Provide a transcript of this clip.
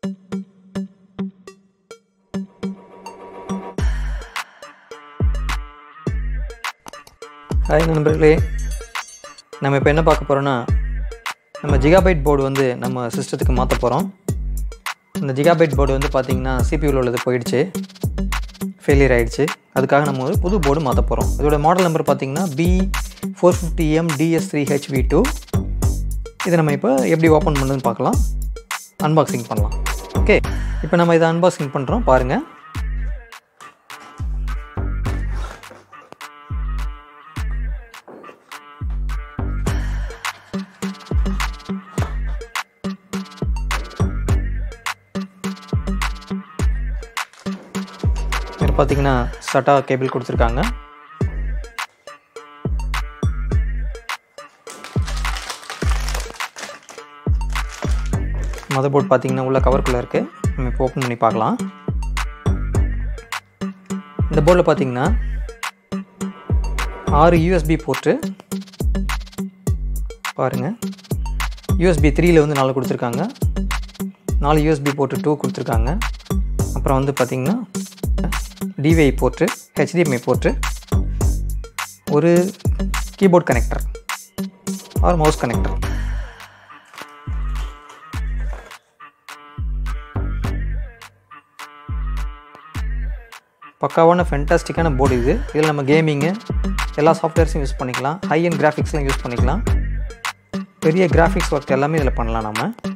hi நண்பர்களே நம்ம இப்போ என்ன பார்க்க போகிறோன்னா நம்ம ஜிகாபைட் போர்டு வந்து நம்ம சிஸ்டத்துக்கு மாற்ற போகிறோம் இந்த ஜிகாபைட் போர்டு வந்து பார்த்திங்கன்னா சிபியூவில் உள்ளது போயிடுச்சு ஃபெயிலியர் ஆகிடுச்சு அதுக்காக நம்ம ஒரு புது போர்டு மாற்ற போகிறோம் இதோட மாடல் நம்பர் பார்த்திங்கன்னா B four fifty M DS three HV two இதை நம்ம இப்போ எப்படி ஓப்பன் பண்ணுறதுன்னு பார்க்கலாம் அன்பாக்சிங் பண்ணலாம் ஓகே இப்போ நம்ம இதை அன்பாக்சிங் பண்ணுறோம் பாருங்கள் இதில் பார்த்தீங்கன்னா சட்டா கேபிள் கொடுத்துருக்காங்க மதர் போர்ட் பார்த்தீங்கன்னா உள்ள கவருக்குள்ளே இருக்குது நம்ம இப்போ ஓப்பன் பண்ணி பார்க்கலாம் இந்த போர்டில் பார்த்தீங்கன்னா ஆறு யூஎஸ்பி போர்ட்டு பாருங்கள் யூஎஸ்பி த்ரீயில் வந்து நாலு கொடுத்துருக்காங்க நாலு யூஎஸ்பி போர்ட்டு டூ கொடுத்துருக்காங்க அப்புறம் வந்து பார்த்திங்கன்னா டிவிஐ போர்ட்டு ஹெச்டிஎம்ஐ போர்ட்டு ஒரு keyboard connector or mouse connector பக்காவான ஃபென்டாஸ்டிக்கான போர்டு இது இதில் நம்ம கேமிங்கு எல்லா சாஃப்ட்வேர்ஸும் யூஸ் பண்ணிக்கலாம் ஹை அண்ட் கிராஃபிக்ஸ்லாம் யூஸ் பண்ணிக்கலாம் பெரிய கிராஃபிக்ஸ் ஒர்க் எல்லாமே இதில் பண்ணலாம் நம்ம